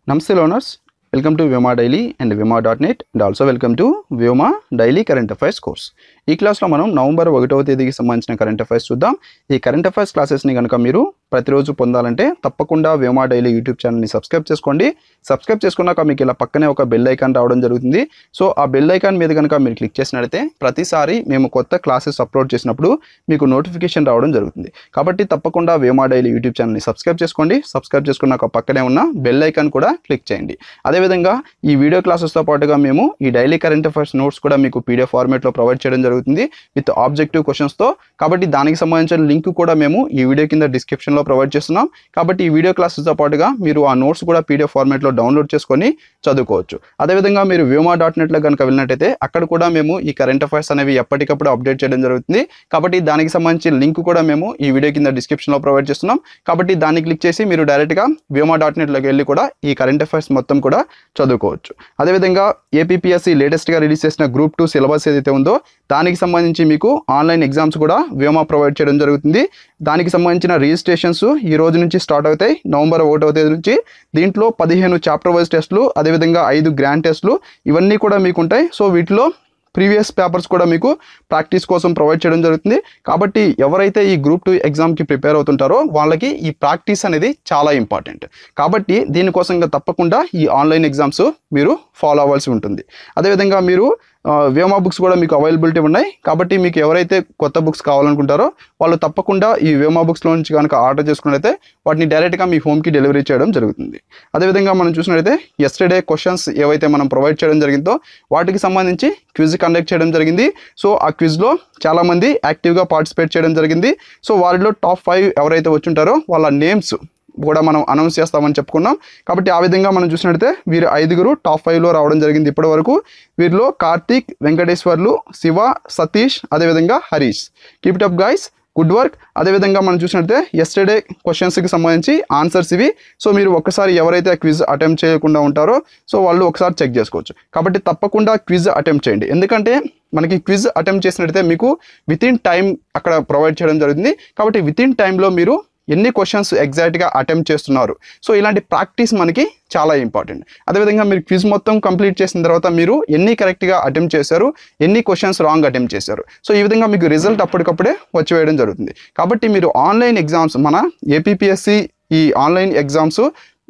నమస్తే learners welcome to Vyoma daily and Vyoma dot net and also welcome to Vyoma daily current affairs course ఈ క్లాస్లో మనం November ఒకటవ తేదీకి సంబంధించిన కరెంట్ అఫైర్స్ చూద్దాం ఈ కరెంట్ అఫైర్స్ క్లాసెస్ని కనుక మీరు ప్రతిరోజు పొందాలంటే తప్పకుండా వ్యోమా డైలీ యూట్యూబ్ ఛానల్ని సబ్స్క్రైబ్ చేసుకోండి సబ్స్క్రైబ్ చేసుకున్నాక మీకు ఇలా పక్కనే ఒక బెల్ ఐకాన్ రావడం జరుగుతుంది సో ఆ బెల్ ఐకాన్ మీద కనుక మీరు క్లిక్ చేసినట్లయితే ప్రతిసారి మేము కొత్త క్లాసెస్ అప్లోడ్ చేసినప్పుడు మీకు నోటిఫికేషన్ రావడం జరుగుతుంది కాబట్టి తప్పకుండా వేమా డైలీ యూట్యూబ్ ఛానల్ని సబ్స్క్రైబ్ చేసుకోండి సబ్స్క్రైబ్ చేసుకున్నాక పక్కనే ఉన్న బెల్ ఐకాన్ కూడా క్లిక్ చేయండి అదేవిధంగా ఈ వీడియో క్లాసెస్తో పాటుగా మేము ఈ డైలీ కరెంట్ అఫైర్స్ నోట్స్ కూడా మీకు పీడిఎఫ్ ఫార్మేట్లో ప్రొవైడ్ చేయడం జరుగుతుంది విత్ ఆబ్జెక్టివ్ క్వశ్చన్స్తో కాబట్టి దానికి సంబంధించిన లింక్ కూడా మేము ఈ వీడియో కింద డిస్క్రిప్షన్లో ప్రొవైడ్ చేస్తున్నాం కాబట్టి ఈ వీడియో క్లాసెస్తో పాటుగా మీరు ఆ నోట్స్ కూడా పీడిఎఫ్ ఫార్మేట్లో డౌన్లోడ్ చేసుకొని చదువుకోవచ్చు అదేవిధంగా మీరు వ్యోమా డాట్ నెట్లో కనుక వెళ్ళినట్టయితే అక్కడ కూడా మేము ఈ కరెంట్ అఫైర్స్ అనేవి ఎప్పటికప్పుడు అప్డేట్ చేయడం జరుగుతుంది కాబట్టి దానికి సంబంధించిన లింక్ కూడా మేము ఈ వీడియో కింద డిస్క్రిప్షన్లో ప్రొవైడ్ చేస్తున్నాం కాబట్టి దాన్ని క్లిక్ చేసి మీరు డైరెక్ట్గా వ్యోమా డాట్ నెట్లోకి వెళ్ళి కూడా ఈ కరెంట్ అఫైర్స్ మొత్తం కూడా చదువుకోవచ్చు అదేవిధంగా ఏపీపీఎస్సీ లేటెస్ట్గా రిలీజ్ చేసిన గ్రూప్ టూ సిలబస్ ఏదైతే ఉందో దానికి సంబంధించి మీకు ఆన్లైన్ ఎగ్జామ్స్ కూడా వ్యోమా ప్రొవైడ్ చేయడం జరుగుతుంది దానికి సంబంధించిన రిజిస్ట్రేషన్స్ ఈ రోజు నుంచి స్టార్ట్ అవుతాయి నవంబర్ ఒకటవ తేదీ నుంచి దీంట్లో పదిహేను చాప్టర్ వైజ్ టెస్టులు అదేవిధంగా ఐదు గ్రాండ్ టెస్టులు ఇవన్నీ కూడా మీకు ఉంటాయి సో వీటిలో ప్రీవియస్ పేపర్స్ కూడా మీకు ప్రాక్టీస్ కోసం ప్రొవైడ్ చేయడం జరుగుతుంది కాబట్టి ఎవరైతే ఈ గ్రూప్ టూ ఎగ్జామ్కి ప్రిపేర్ అవుతుంటారో వాళ్ళకి ఈ ప్రాక్టీస్ అనేది చాలా ఇంపార్టెంట్ కాబట్టి దీనికోసంగా తప్పకుండా ఈ ఆన్లైన్ ఎగ్జామ్స్ మీరు ఫాలో అవ్వాల్సి ఉంటుంది అదేవిధంగా మీరు ఆ, వ్యోమా బుక్స్ కూడా మీకు అవైలబిలిటీ ఉన్నాయి కాబట్టి మీకు ఎవరైతే కొత్త బుక్స్ కావాలనుకుంటారో వాళ్ళు తప్పకుండా ఈ వ్యోమా బుక్స్లో నుంచి కనుక ఆర్డర్ చేసుకున్నట్లయితే వాటిని డైరెక్ట్గా మీ హోమ్కి డెలివరీ చేయడం జరుగుతుంది అదేవిధంగా మనం చూసినట్లయితే ఎస్టర్డే క్వశ్చన్స్ ఏవైతే మనం ప్రొవైడ్ చేయడం జరిగిందో వాటికి సంబంధించి క్విజ్ కండక్ట్ చేయడం జరిగింది సో ఆ క్విజ్లో చాలామంది యాక్టివ్గా పార్టిసిపేట్ చేయడం జరిగింది సో వారిలో టాప్ ఫైవ్ ఎవరైతే వచ్చుంటారో వాళ్ళ నేమ్స్ కూడా మనం అనౌన్స్ చేస్తామని చెప్పుకున్నాం కాబట్టి ఆ విధంగా మనం చూసినట్లయితే వీరు ఐదుగురు టాప్ ఫైవ్లో రావడం జరిగింది ఇప్పటి వరకు వీరిలో కార్తీక్ వెంకటేశ్వర్లు శివ సతీష్ అదేవిధంగా Harish keep it up guys good work అదేవిధంగా మనం చూసినట్లయితే ఎస్టర్డే క్వశ్చన్స్కి సంబంధించి ఆన్సర్స్ ఇవి సో మీరు ఒక్కసారి ఎవరైతే క్విజ్ అటెంప్ట్ చేయకుండా ఉంటారో సో వాళ్ళు ఒకసారి చెక్ చేసుకోవచ్చు కాబట్టి తప్పకుండా క్విజ్ అటెంప్ట్ చేయండి ఎందుకంటే మనకి క్విజ్ అటెంప్ట్ చేసినట్లయితే మీకు విత్ ఇన్ టైం అక్కడ ప్రొవైడ్ చేయడం జరుగుతుంది కాబట్టి విత్ ఇన్ టైంలో మీరు ఎన్ని క్వశ్చన్స్ ఎగ్జాక్ట్గా అటెంప్ట్ చేస్తున్నారు సో ఇలాంటి ప్రాక్టీస్ మనకి చాలా ఇంపార్టెంట్ అదేవిధంగా మీరు క్విజ్ మొత్తం కంప్లీట్ చేసిన తర్వాత మీరు ఎన్ని కరెక్ట్గా అటెంప్ట్ చేశారు ఎన్ని క్వశ్చన్స్ రాంగ్ అటెంప్ట్ చేశారు సో ఈ విధంగా మీకు రిజల్ట్ అప్పటికప్పుడే వచ్చి వేయడం జరుగుతుంది కాబట్టి మీరు ఆన్లైన్ ఎగ్జామ్స్ మన ఏపీపీఎస్సి ఈ ఆన్లైన్ ఎగ్జామ్స్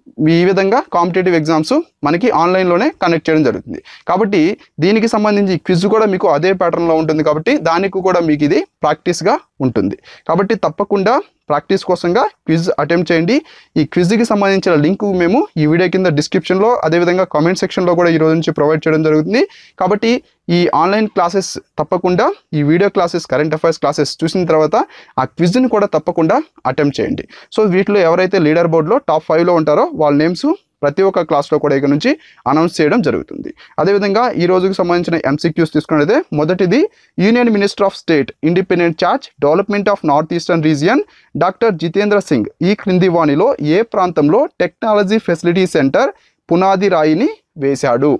ఈ విధంగా కాంపిటేటివ్ ఎగ్జామ్స్ మనకి ఆన్లైన్లోనే కండక్ట్ చేయడం జరుగుతుంది కాబట్టి దీనికి సంబంధించి క్విజ్ కూడా మీకు అదే ప్యాటర్న్లో ఉంటుంది కాబట్టి దానికి కూడా మీకు ఇది ప్రాక్టీస్గా ఉంటుంది కాబట్టి తప్పకుండా ప్రాక్టీస్ కోసంగా క్విజ్ అటెంప్ట్ చేయండి ఈ క్విజ్కి సంబంధించిన లింక్ మేము ఈ వీడియో కింద డిస్క్రిప్షన్లో అదేవిధంగా కామెంట్ సెక్షన్లో కూడా ఈ రోజు నుంచి ప్రొవైడ్ చేయడం జరుగుతుంది కాబట్టి ఈ ఆన్లైన్ క్లాసెస్ తప్పకుండా ఈ video classes current affairs classes చూసిన తర్వాత ఆ క్విజ్ని కూడా తప్పకుండా అటెంప్ట్ చేయండి సో వీటిలో ఎవరైతే లీడర్ బోర్డులో టాప్ ఫైవ్లో ఉంటారో వాళ్ళ నేమ్స్ ప్రతి ఒక్క క్లాస్లో కూడా ఇక్కడ నుంచి అనౌన్స్ చేయడం జరుగుతుంది అదేవిధంగా ఈ రోజుకు సంబంధించిన ఎంసీక్యూస్ తీసుకున్నట్లయితే మొదటిది union minister of state independent charge development of north eastern region doctor Jitendra Singh ఈ క్రింది వాణిలో ఏ ప్రాంతంలో టెక్నాలజీ ఫెసిలిటీ సెంటర్ పునాది రాయిని వేశాడు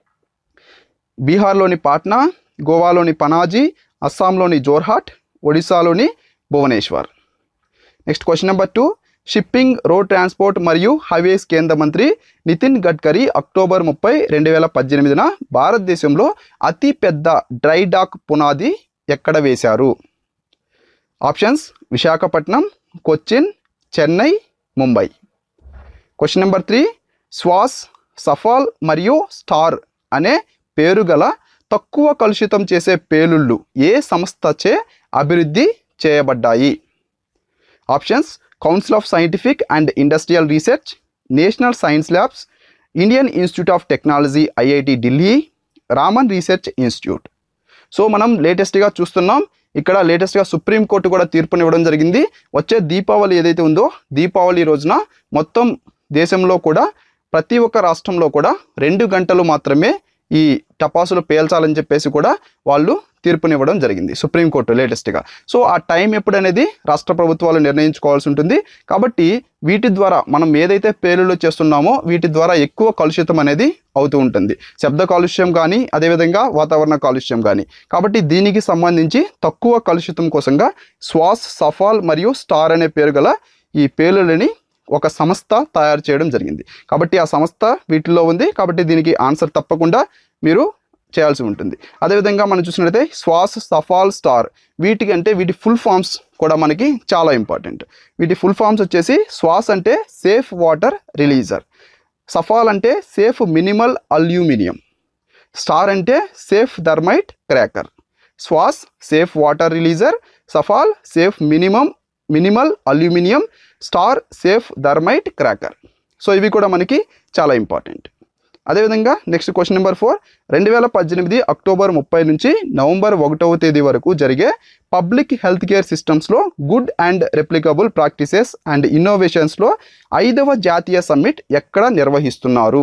బీహార్లోని పాట్నా గోవాలోని పనాజీ అస్సాంలోని జోర్హాట్ ఒడిశాలోని Bhubaneswar next question number two shipping road transport మరియు హైవేస్ కేంద్ర మంత్రి నితిన్ గడ్కరీ అక్టోబర్ ముప్పై రెండు వేల పద్దెనిమిదిన భారతదేశంలో అతి పెద్ద డ్రై డాక్ పునాది ఎక్కడ వేశారు options Visakhapatnam Cochin Chennai Mumbai question number three శ్వాస్ సఫాల్ మరియు స్టార్ అనే పేరు గల తక్కువ కలుషితం చేసే పేలుళ్ళు ఏ సంస్థచే అభివృద్ధి చేయబడ్డాయి options council of scientific and industrial research national science labs Indian institute of technology IIT Delhi Raman research institute so మనం లేటెస్ట్గా చూస్తున్నాం ఇక్కడ లేటెస్ట్గా సుప్రీంకోర్టు కూడా తీర్పునివ్వడం జరిగింది వచ్చే దీపావళి ఏదైతే ఉందో దీపావళి రోజున మొత్తం దేశంలో కూడా ప్రతి ఒక్క రాష్ట్రంలో కూడా రెండు గంటలు మాత్రమే ఈ టపాసులు పేల్చాలని చెప్పేసి కూడా వాళ్ళు తీర్పునివ్వడం జరిగింది సుప్రీంకోర్టు లేటెస్ట్గా సో ఆ టైం ఎప్పుడు అనేది రాష్ట్ర ప్రభుత్వాలు నిర్ణయించుకోవాల్సి ఉంటుంది కాబట్టి వీటి ద్వారా మనం ఏదైతే పేలుళ్ళు చేస్తున్నామో వీటి ద్వారా ఎక్కువ కలుషితం అనేది అవుతూ ఉంటుంది శబ్ద కాలుష్యం కానీ అదేవిధంగా వాతావరణ కాలుష్యం కానీ కాబట్టి దీనికి సంబంధించి తక్కువ కలుషితం కోసంగా శ్వాస్ సఫాల్ మరియు స్టార్ అనే పేరు గల ఈ పేలుళ్ళని ఒక సంస్థ తయారు చేయడం జరిగింది కాబట్టి ఆ సంస్థ వీటిలో ఉంది కాబట్టి దీనికి ఆన్సర్ తప్పకుండా మీరు చేయాల్సి ఉంటుంది అదేవిధంగా మనం చూసినట్లయితే శ్వాస్ సఫాల్ స్టార్ వీటికి అంటే వీటి ఫుల్ ఫామ్స్ కూడా మనకి చాలా ఇంపార్టెంట్ వీటి ఫుల్ ఫామ్స్ వచ్చేసి శ్వాస్ అంటే సేఫ్ వాటర్ రిలీజర్ సఫాల్ అంటే సేఫ్ మినిమల్ అల్యూమినియం స్టార్ అంటే సేఫ్ థర్మైట్ క్రాకర్ శ్వాస్ safe water releaser SAFAL safe minimum minimal aluminium STAR safe thermite cracker so ఇవి కూడా మనకి చాలా ఇంపార్టెంట్ అదేవిధంగా నెక్స్ట్ క్వశ్చన్ నెంబర్ ఫోర్ రెండు వేల పద్దెనిమిది అక్టోబర్ ముప్పై నుంచి నవంబర్ ఒకటవ తేదీ వరకు జరిగే పబ్లిక్ హెల్త్ కేర్ సిస్టమ్స్లో good and replicable practices and ఇన్నోవేషన్స్లో ఐదవ జాతీయ సమ్మిట్ ఎక్కడ నిర్వహిస్తున్నారు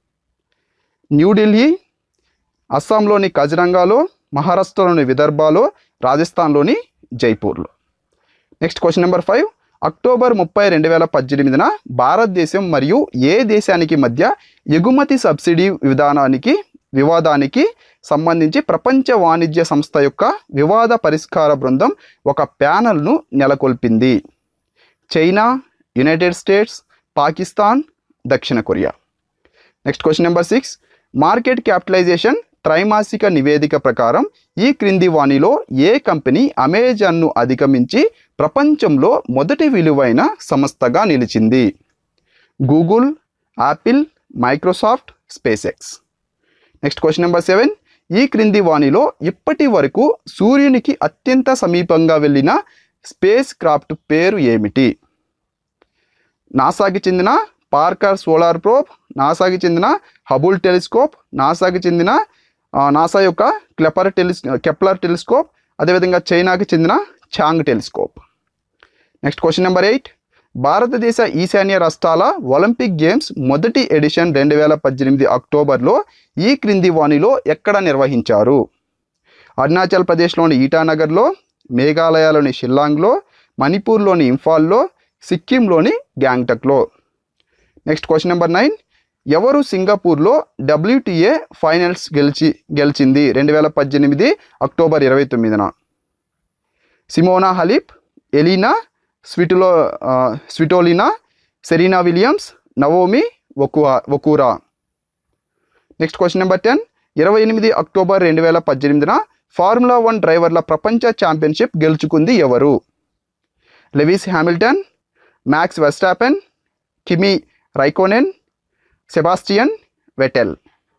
న్యూఢిల్లీ అస్సాంలోని కజిరంగాలో మహారాష్ట్రలోని విదర్భాలో రాజస్థాన్లోని జైపూర్లో next question number five October ముప్పై రెండు వేల పద్దెనిమిదిన భారతదేశం మరియు ఏ దేశానికి మధ్య ఎగుమతి సబ్సిడీ విధానానికి వివాదానికి సంబంధించి ప్రపంచ వాణిజ్య సంస్థ యొక్క వివాద పరిష్కార బృందం ఒక ప్యానల్ను నెలకొల్పింది చైనా యునైటెడ్ స్టేట్స్ పాకిస్తాన్ దక్షిణ Korea next question number six market capitalisation త్రైమాసిక నివేదిక ప్రకారం ఈ క్రింది వాణిలో ఏ కంపెనీ అమెజాన్ను అధిగమించి ప్రపంచంలో మొదటి విలువైన సంస్థగా నిలిచింది Google Apple Microsoft SpaceX next question number seven ఈ క్రింది వాణిలో ఇప్పటి వరకు సూర్యునికి అత్యంత సమీపంగా వెళ్ళిన స్పేస్ క్రాఫ్ట్ పేరు ఏమిటి నాసాకి చెందిన పార్కర్ సోలార్ ప్రోబ్ నాసాకి చెందిన హబుల్ టెలిస్కోప్ నాసాకి చెందిన ఆ, నాసా యొక్క క్లెపర్ టెలిస్ కెప్లర్ టెలిస్కోప్ అదేవిధంగా చైనాకి చెందిన Chang telescope next question number eight భారతదేశ ఈశాన్య రాష్ట్రాల ఒలింపిక్ గేమ్స్ మొదటి ఎడిషన్ రెండు వేల పద్దెనిమిది అక్టోబర్లో ఈ క్రింది వాణిలో ఎక్కడ నిర్వహించారు అరుణాచల్ ప్రదేశ్లోని ఈటానగర్లో మేఘాలయలోని షిల్లాంగ్లో మణిపూర్లోని ఇంఫాల్లో సిక్కింలోని గ్యాంగ్టక్లో నెక్స్ట్ క్వశ్చన్ నెంబర్ నైన్ ఎవరు సింగపూర్లో డబ్ల్యూటీఏ ఫైనల్స్ గెలిచి గెలిచింది రెండు వేల పద్దెనిమిది అక్టోబర్ ఇరవై తొమ్మిదిన సిమోనా హలీప్ ఎలీనా స్విటులో ఆ, స్విటోలినా సెరీనా విలియమ్స్ నవోమి వకువా వకూరా నెక్స్ట్ క్వశ్చన్ నెంబర్ టెన్ ఇరవై ఎనిమిది అక్టోబర్ రెండు వేల పద్దెనిమిదిన ఫార్ములా వన్ డ్రైవర్ల ప్రపంచ ఛాంపియన్షిప్ గెలుచుకుంది ఎవరు Lewis Hamilton Max Verstappen Kimi Raikkonen Sebastian Vettel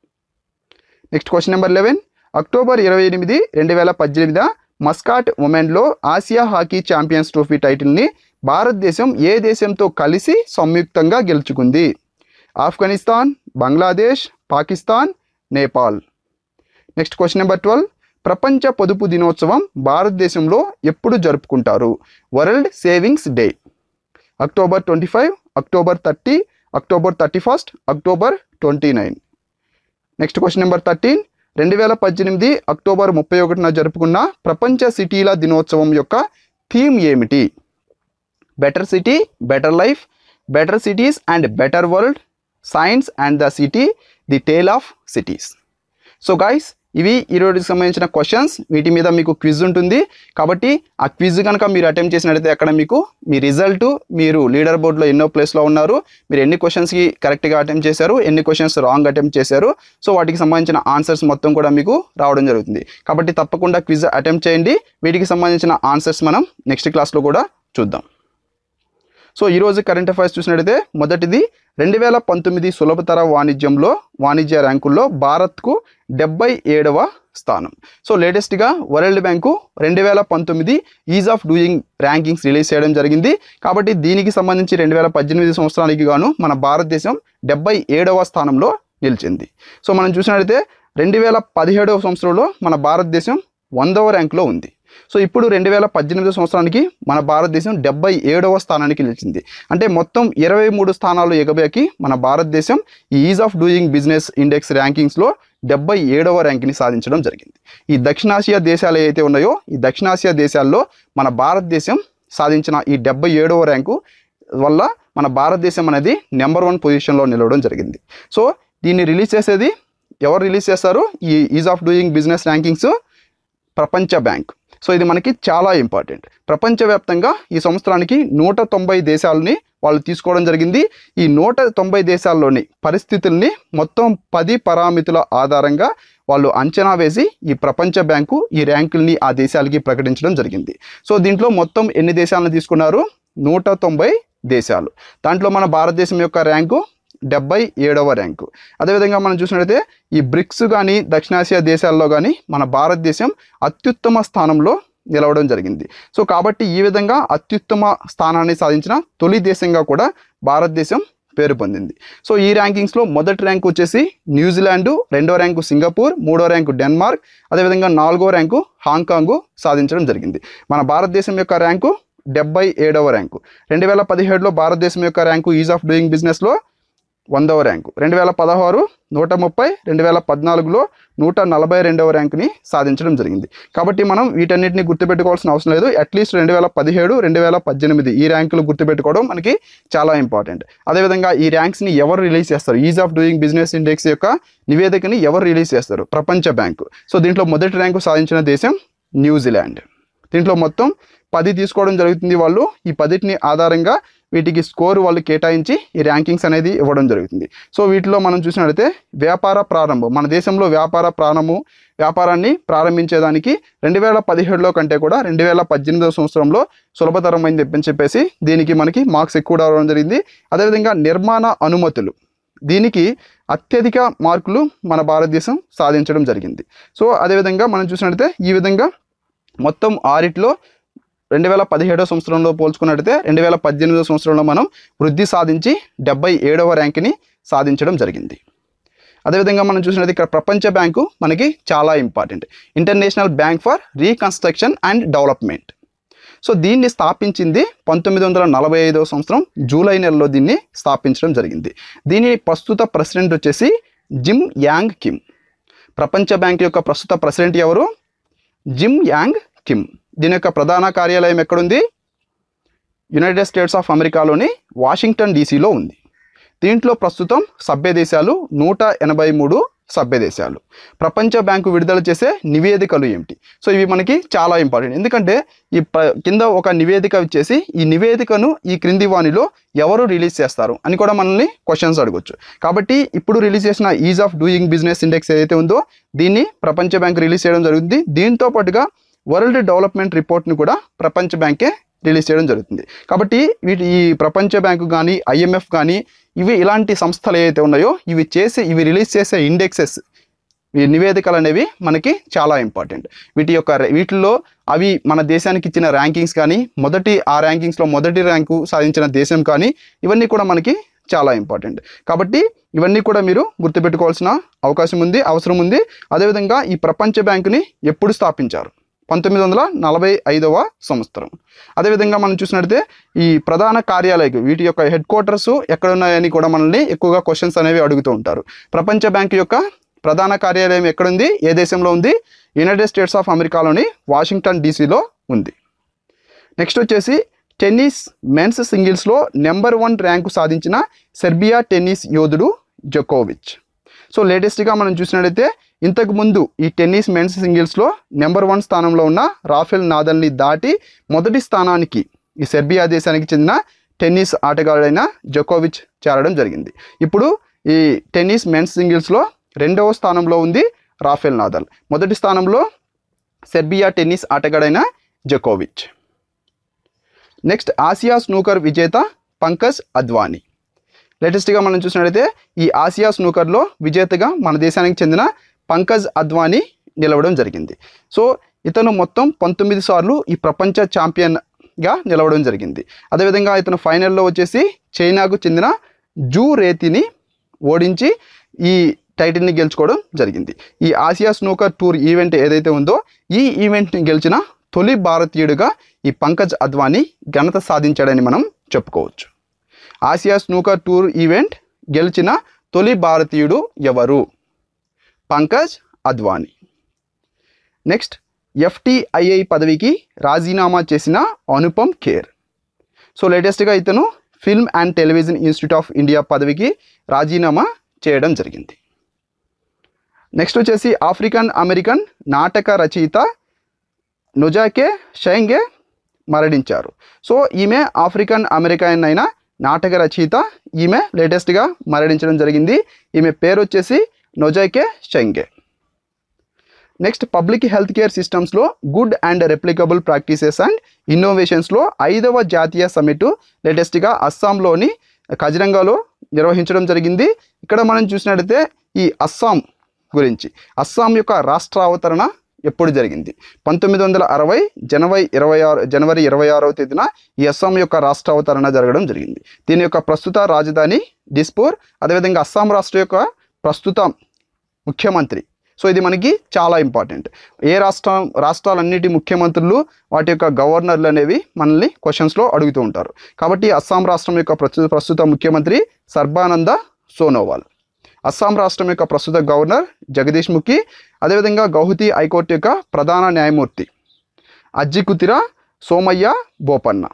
next question number eleven October ఇరవై ఎనిమిది రెండు వేల పద్దెనిమిది మస్కాట్ ఉమెన్లో ఆసియా హాకీ ఛాంపియన్స్ ట్రోఫీ టైటిల్ని భారతదేశం ఏ దేశంతో కలిసి సంయుక్తంగా గెలుచుకుంది Afghanistan Bangladesh Pakistan Nepal next question number twelve ప్రపంచ పొదుపు దినోత్సవం భారతదేశంలో ఎప్పుడు జరుపుకుంటారు world savings day October twenty five October thirty October thirty first October twenty nine next question number thirteen రెండు వేల పద్దెనిమిది అక్టోబర్ ముప్పై ఒకటిన జరుపుకున్న ప్రపంచ సిటీల దినోత్సవం యొక్క థీమ్ ఏమిటి better city better life better cities and better world science and the city the tale of cities so guys ఇవి ఈ రోజుకి సంబంధించిన క్వశ్చన్స్ వీటి మీద మీకు క్విజ్ ఉంటుంది కాబట్టి ఆ క్విజ్ కనుక మీరు అటెంప్ట్ చేసినట్లయితే అక్కడ మీకు మీ రిజల్ట్ మీరు లీడర్ బోర్డులో ఎన్నో ప్లేస్లో ఉన్నారు మీరు ఎన్ని క్వశ్చన్స్కి కరెక్ట్గా అటెంప్ట్ చేశారు ఎన్ని క్వశ్చన్స్ రాంగ్ అటెంప్ట్ చేశారు సో వాటికి సంబంధించిన ఆన్సర్స్ మొత్తం కూడా మీకు రావడం జరుగుతుంది కాబట్టి తప్పకుండా క్విజ్ అటెంప్ట్ చేయండి వీటికి సంబంధించిన ఆన్సర్స్ మనం నెక్స్ట్ క్లాస్లో కూడా చూద్దాం సో ఈరోజు కరెంట్ అఫైర్స్ చూసినట్టయితే మొదటిది రెండు వేల పంతొమ్మిది సులభతర వాణిజ్యంలో వాణిజ్య ర్యాంకుల్లో భారత్కు డెబ్బై ఏడవ స్థానం సో లేటెస్ట్గా వరల్డ్ బ్యాంకు రెండు వేల పంతొమ్మిది ease of doing rankings release చేయడం జరిగింది కాబట్టి దీనికి సంబంధించి రెండు వేల పద్దెనిమిది సంవత్సరానికి గాను మన భారతదేశం డెబ్బై ఏడవ స్థానంలో నిలిచింది సో మనం చూసినట్లయితే రెండు వేల పదిహేడవ సంవత్సరంలో మన భారతదేశం వందవ ర్యాంకులో ఉంది సో ఇప్పుడు రెండు వేల పద్దెనిమిది సంవత్సరానికి మన భారతదేశం డెబ్బై ఏడవ స్థానానికి నిలిచింది అంటే మొత్తం ఇరవై మూడు స్థానాలు ఎగబాకి మన భారతదేశం ఈ ease of doing business index ర్యాంకింగ్స్లో డెబ్బై ఏడవ ర్యాంక్ని సాధించడం జరిగింది ఈ దక్షిణాసియా దేశాలు ఏవైతే ఉన్నాయో ఈ దక్షిణాసియా దేశాల్లో మన భారతదేశం సాధించిన ఈ డెబ్బై ఏడవ ర్యాంకు వల్ల మన భారతదేశం అనేది నెంబర్ వన్ పొజిషన్లో నిలవడం జరిగింది సో దీన్ని రిలీజ్ చేసేది ఎవరు రిలీజ్ చేస్తారు ఈ ease of doing business rankings ప్రపంచ బ్యాంక్ సో ఇది మనకి చాలా ఇంపార్టెంట్ ప్రపంచవ్యాప్తంగా ఈ సంవత్సరానికి నూట తొంభై దేశాలని వాళ్ళు తీసుకోవడం జరిగింది ఈ నూట తొంభై దేశాల్లోని పరిస్థితుల్ని మొత్తం పది పరామితుల ఆధారంగా వాళ్ళు అంచనా వేసి ఈ ప్రపంచ బ్యాంకు ఈ ర్యాంకుల్ని ఆ దేశాలకి ప్రకటించడం జరిగింది సో దీంట్లో మొత్తం ఎన్ని దేశాలను తీసుకున్నారు నూట తొంభై దేశాలు దాంట్లో మన భారతదేశం యొక్క ర్యాంకు డెబ్బై ఏడవ ర్యాంకు అదేవిధంగా మనం చూసినట్లయితే ఈ బ్రిక్స్ కానీ దక్షిణాసియా దేశాల్లో కానీ మన భారతదేశం అత్యుత్తమ స్థానంలో నిలవడం జరిగింది సో కాబట్టి ఈ విధంగా అత్యుత్తమ స్థానాన్ని సాధించిన తొలి దేశంగా కూడా భారతదేశం పేరు పొందింది సో ఈ ర్యాంకింగ్స్లో మొదటి ర్యాంకు వచ్చేసి న్యూజిలాండ్ రెండో ర్యాంకు సింగపూర్ మూడో ర్యాంకు డెన్మార్క్ అదేవిధంగా నాలుగో ర్యాంకు హాంకాంగ్ సాధించడం జరిగింది మన భారతదేశం యొక్క ర్యాంకు డెబ్బై ఏడవ ర్యాంకు రెండు వేల పదిహేడులో భారతదేశం యొక్క ర్యాంకు ఈజ్ ఆఫ్ డూయింగ్ బిజినెస్లో వందవ ర్యాంకు రెండు వేల పదహారు నూట ముప్పై రెండు వేల పద్నాలుగులో నూట నలభై రెండవ ర్యాంకుని సాధించడం జరిగింది కాబట్టి మనం వీటన్నిటిని గుర్తుపెట్టుకోవాల్సిన అవసరం లేదు అట్లీస్ట్ రెండు వేల పదిహేడు రెండు వేల పద్దెనిమిది ఈ ర్యాంకులు గుర్తుపెట్టుకోవడం మనకి చాలా ఇంపార్టెంట్ అదేవిధంగా ఈ ర్యాంక్స్ని ఎవరు రిలీజ్ చేస్తారు ease of doing business index యొక్క నివేదికని ఎవరు రిలీజ్ చేస్తారు ప్రపంచ బ్యాంకు సో దీంట్లో మొదటి ర్యాంకు సాధించిన దేశం న్యూజిలాండ్ దీంట్లో మొత్తం పది తీసుకోవడం జరుగుతుంది వాళ్ళు ఈ పదిటిని ఆధారంగా వీటికి స్కోర్ వాళ్ళు కేటాయించి ఈ ర్యాంకింగ్స్ అనేది ఇవ్వడం జరుగుతుంది సో వీటిలో మనం చూసినట్లయితే వ్యాపార ప్రారంభం మన దేశంలో వ్యాపార ప్రారంభం వ్యాపారాన్ని ప్రారంభించేదానికి రెండు వేల పదిహేడులో కంటే కూడా రెండు వేల పద్దెనిమిదవ సంవత్సరంలో సులభతరమైంది అని చెప్పేసి దీనికి మనకి మార్క్స్ ఎక్కువ రావడం జరిగింది అదేవిధంగా నిర్మాణ అనుమతులు దీనికి అత్యధిక మార్కులు మన భారతదేశం సాధించడం జరిగింది సో అదేవిధంగా మనం చూసినట్లయితే ఈ విధంగా మొత్తం ఆరిట్లో రెండు వేల పదిహేడో సంవత్సరంలో పోల్చుకున్నట్టయితే రెండు వేల పద్దెనిమిదో సంవత్సరంలో మనం వృద్ధి సాధించి డెబ్బై ఏడవ ర్యాంక్ని సాధించడం జరిగింది అదేవిధంగా మనం చూసినది ఇక్కడ ప్రపంచ బ్యాంకు మనకి చాలా important international bank for reconstruction and development so దీన్ని స్థాపించింది పంతొమ్మిది వందల నలభై ఐదవ సంవత్సరం జూలై నెలలో దీన్ని స్థాపించడం జరిగింది దీని ప్రస్తుత ప్రెసిడెంట్ వచ్చేసి జిమ్ యాంగ్ కిమ్ ప్రపంచ బ్యాంక్ యొక్క ప్రస్తుత ప్రెసిడెంట్ ఎవరు జిమ్ యాంగ్ కిమ్ దీని యొక్క ప్రధాన కార్యాలయం ఎక్కడుంది యునైటెడ్ స్టేట్స్ ఆఫ్ అమెరికాలోని వాషింగ్టన్ డీసీలో ఉంది దీంట్లో ప్రస్తుతం సభ్య దేశాలు నూట ఎనభై మూడు సభ్య దేశాలు ప్రపంచ బ్యాంకు విడుదల చేసే నివేదికలు ఏమిటి సో ఇవి మనకి చాలా ఇంపార్టెంట్ ఎందుకంటే ఈ ప- కింద ఒక నివేదిక ఇచ్చేసి ఈ నివేదికను ఈ క్రింది వాణిలో ఎవరు రిలీజ్ చేస్తారు అని కూడా మనల్ని క్వశ్చన్స్ అడగొచ్చు కాబట్టి ఇప్పుడు రిలీజ్ చేసిన ease of doing business index ఏదైతే ఉందో దీన్ని ప్రపంచ బ్యాంక్ రిలీజ్ చేయడం జరుగుతుంది దీంతో పాటుగా వరల్డ్ డెవలప్మెంట్ రిపోర్ట్ని కూడా ప్రపంచ బ్యాంకే రిలీజ్ చేయడం జరుగుతుంది కాబట్టి వీటి ఈ ప్రపంచ బ్యాంకు కానీ ఐఎంఎఫ్ కానీ ఇవి ఇలాంటి సంస్థలు ఏవైతే ఉన్నాయో ఇవి చేసే ఇవి రిలీజ్ చేసే ఇండెక్సెస్ ఈ నివేదికలు అనేవి మనకి చాలా ఇంపార్టెంట్ వీటి యొక్క ర- వీటిల్లో అవి మన దేశానికి ఇచ్చిన ర్యాంకింగ్స్ కానీ మొదటి ఆ ర్యాంకింగ్స్లో మొదటి ర్యాంకు సాధించిన దేశం కానీ ఇవన్నీ కూడా మనకి చాలా ఇంపార్టెంట్ కాబట్టి ఇవన్నీ కూడా మీరు గుర్తుపెట్టుకోవాల్సిన అవకాశం ఉంది అవసరం ఉంది అదేవిధంగా ఈ ప్రపంచ బ్యాంకుని ఎప్పుడు స్థాపించారు పంతొమ్మిది వందల నలభై ఐదవ సంవత్సరం అదేవిధంగా మనం చూసినట్లయితే ఈ ప్రధాన కార్యాలయం వీటి యొక్క హెడ్ క్వార్టర్స్ ఎక్కడ ఉన్నాయని కూడా మనల్ని ఎక్కువగా క్వశ్చన్స్ అనేవి అడుగుతూ ఉంటారు ప్రపంచ బ్యాంకు యొక్క ప్రధాన కార్యాలయం ఎక్కడుంది ఏ దేశంలో ఉంది యునైటెడ్ స్టేట్స్ ఆఫ్ అమెరికాలోని వాషింగ్టన్ డీసీలో ఉంది నెక్స్ట్ వచ్చేసి టెన్నిస్ మెన్స్ సింగిల్స్లో నెంబర్ వన్ ర్యాంకు సాధించిన సెర్బియా టెన్నిస్ యోధుడు జోకోవిచ్ సో లేటెస్ట్గా మనం చూసినట్లయితే ఇంతకు ముందు ఈ టెన్నిస్ మెన్స్ సింగిల్స్లో నెంబర్ వన్ స్థానంలో ఉన్న రాఫెల్ నాదల్ని దాటి మొదటి స్థానానికి ఈ సెర్బియా దేశానికి చెందిన టెన్నిస్ ఆటగాడైన జోకోవిచ్ చేరడం జరిగింది ఇప్పుడు ఈ టెన్నిస్ మెన్స్ సింగిల్స్లో రెండవ స్థానంలో ఉంది రాఫెల్ నాదల్ మొదటి స్థానంలో సెర్బియా టెన్నిస్ ఆటగాడైన జోకోవిచ్ నెక్స్ట్ ఆసియా స్నూకర్ విజేత పంకజ్ అద్వానీ లేటెస్ట్గా మనం చూసినట్లయితే ఈ ఆసియా స్నూకర్లో విజేతగా మన దేశానికి చెందిన పంకజ్ అద్వానీ నిలవడం జరిగింది సో ఇతను మొత్తం పంతొమ్మిది సార్లు ఈ ప్రపంచ ఛాంపియన్గా నిలవడం జరిగింది అదేవిధంగా ఇతను ఫైనల్లో వచ్చేసి చైనాకు చెందిన జూ రేతిని ఓడించి ఈ టైటిల్ని గెలుచుకోవడం జరిగింది ఈ ఆసియా స్నూకర్ టూర్ ఈవెంట్ ఏదైతే ఉందో ఈ ఈవెంట్ని గెలిచిన తొలి భారతీయుడిగా ఈ పంకజ్ అద్వానీ ఘనత సాధించాడని మనం చెప్పుకోవచ్చు ఆసియా స్నూకర్ టూర్ ఈవెంట్ గెలిచిన తొలి భారతీయుడు ఎవరు పంకజ్ అద్వానీ నెక్స్ట్ ఎఫ్టిఐఐ పదవికి రాజీనామా చేసిన అనుపమ్ ఖేర్ సో లేటెస్ట్గా ఇతను film and television institute of India పదవికి రాజీనామా చేయడం జరిగింది నెక్స్ట్ వచ్చేసి ఆఫ్రికన్ అమెరికన్ నాటక రచయిత నుజాకే షైంగే మరణించారు సో ఈమె ఆఫ్రికన్ అమెరికన్ అయిన నాటక రచయిత ఈమె లేటెస్ట్గా మరణించడం జరిగింది ఈమె పేరు వచ్చేసి నొజైకే షెంగే నెక్స్ట్ పబ్లిక్ హెల్త్ కేర్ సిస్టమ్స్లో good and replicable practices and ఇన్నోవేషన్స్లో ఐదవ జాతీయ సమ్మిట్ లేటెస్ట్గా అస్సాంలోని కజిరంగాలో నిర్వహించడం జరిగింది ఇక్కడ మనం చూసినట్లయితే ఈ అస్సాం గురించి అస్సాం యొక్క రాష్ట్ర అవతరణ ఎప్పుడు జరిగింది పంతొమ్మిది వందల అరవై జనవరి ఇరవై ఆరు జనవరి ఇరవై ఆరవ తేదీన ఈ అస్సాం యొక్క రాష్ట్ర అవతరణ జరగడం జరిగింది దీని యొక్క ప్రస్తుత రాజధాని డిస్పూర్ అదేవిధంగా అస్సాం రాష్ట్ర యొక్క ప్రస్తుత ముఖ్యమంత్రి సో ఇది మనకి చాలా ఇంపార్టెంట్ ఏ రాష్ట్రం రాష్ట్రాలన్నిటి ముఖ్యమంత్రులు వాటి యొక్క గవర్నర్లు అనేవి మనల్ని క్వశ్చన్స్లో అడుగుతూ ఉంటారు కాబట్టి అస్సాం రాష్ట్రం యొక్క ప్రస్తుత ప్రస్తుత ముఖ్యమంత్రి సర్బానంద సోనోవాల్ అస్సాం రాష్ట్రం యొక్క ప్రస్తుత గవర్నర్ జగదీష్ ముఖి అదేవిధంగా గౌహతి హైకోర్టు యొక్క ప్రధాన న్యాయమూర్తి అజ్జికుతిర సోమయ్య బోపన్న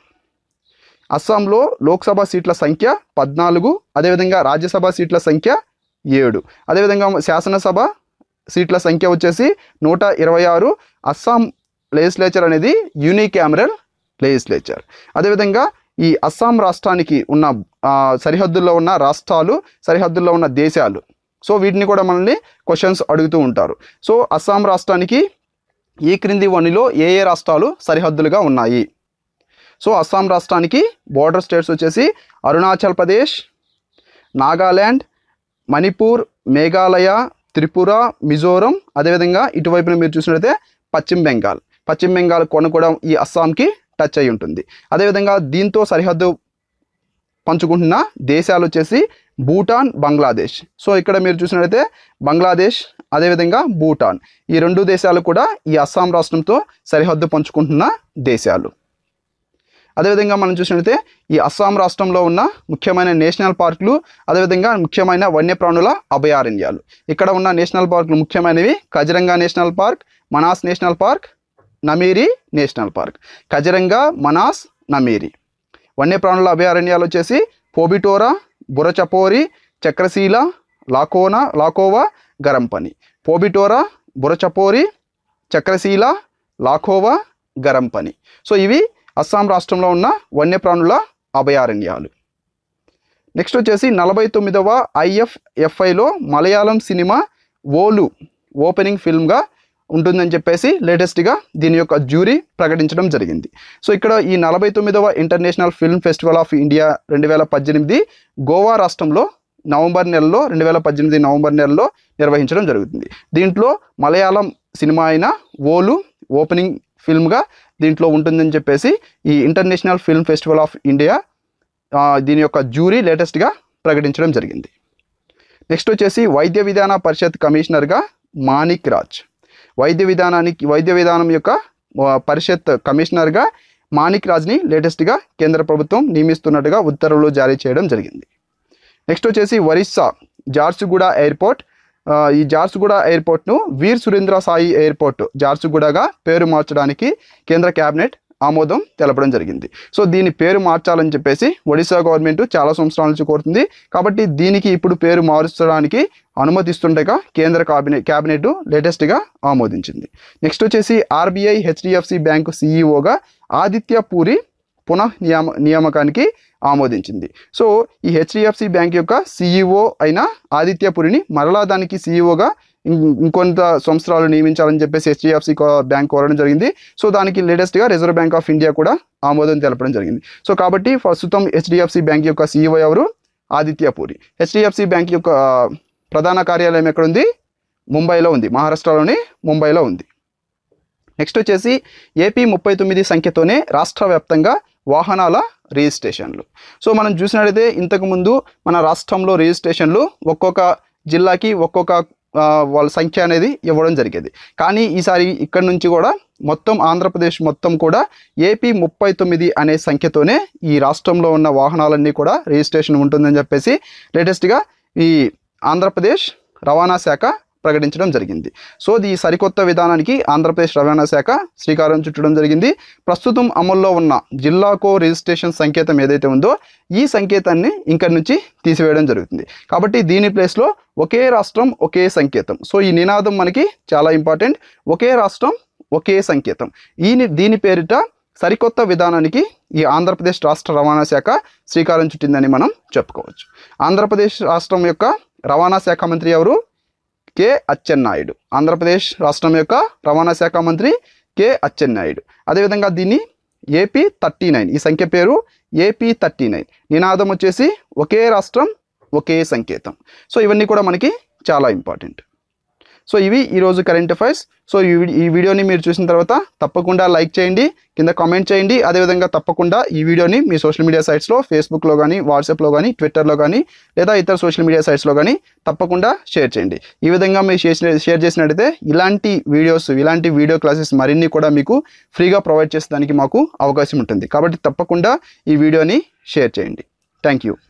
అస్సాంలో లోక్సభ సీట్ల సంఖ్య పద్నాలుగు అదేవిధంగా రాజ్యసభ సీట్ల సంఖ్య ఏడు అదేవిధంగా శాసనసభ సీట్ల సంఖ్య వచ్చేసి నూట ఇరవై ఆరు అస్సాం లెజిస్లేచర్ అనేది యూనికామరల్ లెజిస్లేచర్ అదేవిధంగా ఈ అస్సాం రాష్ట్రానికి ఉన్న ఆ, సరిహద్దుల్లో ఉన్న రాష్ట్రాలు సరిహద్దుల్లో ఉన్న దేశాలు సో వీటిని కూడా మనల్ని క్వశ్చన్స్ అడుగుతూ ఉంటారు సో అస్సాం రాష్ట్రానికి ఈ క్రింది వనిలో ఏ ఏ రాష్ట్రాలు సరిహద్దులుగా ఉన్నాయి సో అస్సాం రాష్ట్రానికి బోర్డర్ స్టేట్స్ వచ్చేసి అరుణాచల్ ప్రదేశ్ నాగాల్యాండ్ మణిపూర్ మేఘాలయ త్రిపుర మిజోరం అదేవిధంగా ఇటువైపున మీరు చూసినట్లయితే పశ్చిమ బెంగాల్ పశ్చిమ బెంగాల్ కొన కూడా ఈ అస్సాంకి టచ్ అయి ఉంటుంది అదేవిధంగా దీంతో సరిహద్దు పంచుకుంటున్న దేశాలు వచ్చేసి భూటాన్ బంగ్లాదేశ్ సో ఇక్కడ మీరు చూసినట్లయితే బంగ్లాదేశ్ అదేవిధంగా భూటాన్ ఈ రెండు దేశాలు కూడా ఈ అస్సాం రాష్ట్రంతో సరిహద్దు పంచుకుంటున్న దేశాలు అదేవిధంగా మనం చూసినట్లయితే ఈ అస్సాం రాష్ట్రంలో ఉన్న ముఖ్యమైన నేషనల్ పార్కులు అదేవిధంగా ముఖ్యమైన వన్యప్రాణుల అభయారణ్యాలు ఇక్కడ ఉన్న నేషనల్ పార్కులు ముఖ్యమైనవి Kaziranga national park Manas national park Nameri national park Kaziranga Manas Nameri వన్యప్రాణుల అభయారణ్యాలు వచ్చేసి పోబిటోరా బురచపోరి చక్రశీల లాకోనా లాకోవా గరంపని పోబిటోరా బురచపోరి చక్రశీల లాకోవా గరంపని సో ఇవి అస్సాం రాష్ట్రంలో ఉన్న వన్యప్రాణుల అభయారణ్యాలు నెక్స్ట్ వచ్చేసి నలభై తొమ్మిదవ ఐఎఫ్ఎఫ్ఐలో మలయాళం సినిమా ఓలు ఓపెనింగ్ ఫిల్మ్గా ఉంటుందని చెప్పేసి లేటెస్ట్గా దీని యొక్క జ్యూరీ ప్రకటించడం జరిగింది సో ఇక్కడ ఈ నలభై తొమ్మిదవ international film festival of India రెండు వేల పద్దెనిమిది గోవా రాష్ట్రంలో నవంబర్ నెలలో రెండు వేల పద్దెనిమిది నవంబర్ నెలలో నిర్వహించడం జరుగుతుంది దీంట్లో మలయాళం సినిమా అయిన ఓలు ఓపెనింగ్ ఫిల్మ్గా దీంట్లో ఉంటుందని చెప్పేసి ఈ international film festival of India ఆ, దీని యొక్క జ్యూరీ లేటెస్ట్గా ప్రకటించడం జరిగింది నెక్స్ట్ వచ్చేసి వైద్య విధాన పరిషత్ కమిషనర్గా మాణిక్ రాజ్ వైద్య విధానానికి వైద్య విధానం యొక్క ఆ, పరిషత్ కమిషనర్గా మాణిక్ రాజ్ని లేటెస్ట్గా కేంద్ర ప్రభుత్వం నియమిస్తున్నట్టుగా ఉత్తర్వులు జారీ చేయడం జరిగింది నెక్స్ట్ వచ్చేసి ఒరిస్సా జార్సుగూడ ఎయిర్పోర్ట్ ఆ, ఈ జార్సుగూడ ఎయిర్పోర్ట్ను వీర్ సురేంద్ర సాయి ఎయిర్పోర్ట్ జార్సుగూడగా పేరు మార్చడానికి కేంద్ర కేబినెట్ ఆమోదం తెలపడం జరిగింది సో దీని పేరు మార్చాలని చెప్పేసి ఒడిశా గవర్నమెంట్ చాలా సంవత్సరాల నుంచి కోరుతుంది కాబట్టి దీనికి ఇప్పుడు పేరు మార్చడానికి అనుమతిస్తుండగా కేంద్ర కేబినెట్ క్యాబినెట్ లేటెస్ట్గా ఆమోదించింది నెక్స్ట్ వచ్చేసి ఆర్బీఐ హెచ్డిఎఫ్సి బ్యాంకు సీఈఓగా ఆదిత్య పూరి పునః నియామ నియామకానికి ఆమోదించింది సో ఈ హెచ్డిఎఫ్సి బ్యాంక్ యొక్క సీఈఓ అయిన ఆదిత్య పురిని మరలా దానికి సీఈఓగా ఇంకొంత సంవత్సరాలు నియమించాలని చెప్పేసి హెచ్డిఎఫ్సి బ్యాంక్ కోరడం జరిగింది సో దానికి లేటెస్ట్గా రిజర్వ్ బ్యాంక్ ఆఫ్ ఇండియా కూడా ఆమోదం తెలపడం జరిగింది సో కాబట్టి ప్రస్తుతం హెచ్డిఎఫ్సి బ్యాంక్ యొక్క సీఈఓ ఎవరు ఆదిత్య పూరి హెచ్డిఎఫ్సి బ్యాంక్ యొక్క ఆ, ప్రధాన కార్యాలయం ఎక్కడ ఉంది ముంబైలో ఉంది మహారాష్ట్రలోని ముంబైలో ఉంది నెక్స్ట్ వచ్చేసి ఏపీ ముప్పై తొమ్మిది సంఖ్యతోనే రాష్ట్ర వ్యాప్తంగా వాహనాల రిజిస్ట్రేషన్లు సో మనం చూసినట్లయితే ఇంతకుముందు మన రాష్ట్రంలో రిజిస్ట్రేషన్లు ఒక్కొక్క జిల్లాకి ఒక్కొక్క ఆ, వాళ్ళ సంఖ్య అనేది ఇవ్వడం జరిగేది కానీ ఈసారి ఇక్కడ నుంచి కూడా మొత్తం ఆంధ్రప్రదేశ్ మొత్తం కూడా ఏపీ ముప్పై తొమ్మిది అనే సంఖ్యతోనే ఈ రాష్ట్రంలో ఉన్న వాహనాలన్నీ కూడా రిజిస్ట్రేషన్ ఉంటుందని చెప్పేసి లేటెస్ట్గా ఈ ఆంధ్రప్రదేశ్ రవాణా శాఖ ప్రకటించడం జరిగింది సో ఈ సరికొత్త విధానానికి ఆంధ్రప్రదేశ్ రవాణా శాఖ శ్రీకారం చుట్టడం జరిగింది ప్రస్తుతం అమల్లో ఉన్న జిల్లాకో రిజిస్ట్రేషన్ సంకేతం ఏదైతే ఉందో ఈ సంకేతాన్ని ఇక్కడి నుంచి తీసివేయడం జరుగుతుంది కాబట్టి దీని ప్లేస్లో ఒకే రాష్ట్రం ఒకే సంకేతం సో ఈ నినాదం మనకి చాలా ఇంపార్టెంట్ ఒకే రాష్ట్రం ఒకే సంకేతం ఈ ని- దీని పేరిట సరికొత్త విధానానికి ఈ ఆంధ్రప్రదేశ్ రాష్ట్ర రవాణా శాఖ శ్రీకారం చుట్టిందని మనం చెప్పుకోవచ్చు ఆంధ్రప్రదేశ్ రాష్ట్రం యొక్క రవాణా శాఖ మంత్రి ఎవరు కె అచ్చెన్నాయుడు ఆంధ్రప్రదేశ్ రాష్ట్రం యొక్క రవాణా శాఖ మంత్రి కె అచ్చెన్నాయుడు అదేవిధంగా దీన్ని ఏపీ థర్టీ నైన్ ఈ సంఖ్య పేరు ఏపీ థర్టీ నైన్ నినాదం వచ్చేసి ఒకే రాష్ట్రం ఒకే సంకేతం సో ఇవన్నీ కూడా మనకి చాలా ఇంపార్టెంట్ సో ఇవి ఈరోజు కరెంట్ అఫైర్స్ సో ఈ వీ- ఈ వీడియోని మీరు చూసిన తర్వాత తప్పకుండా లైక్ చేయండి కింద కామెంట్ చేయండి అదేవిధంగా తప్పకుండా ఈ వీడియోని మీ సోషల్ మీడియా సైట్స్లో ఫేస్బుక్లో కానీ వాట్సాప్లో కానీ ట్విట్టర్లో కానీ లేదా ఇతర సోషల్ మీడియా సైట్స్లో కానీ తప్పకుండా షేర్ చేయండి ఈ విధంగా మీరు చేసిన షేర్ చేసినట్టయితే ఇలాంటి వీడియోస్ ఇలాంటి వీడియో క్లాసెస్ మరిన్ని కూడా మీకు ఫ్రీగా ప్రొవైడ్ చేసేదానికి మాకు అవకాశం ఉంటుంది కాబట్టి తప్పకుండా ఈ వీడియోని షేర్ చేయండి థ్యాంక్ యూ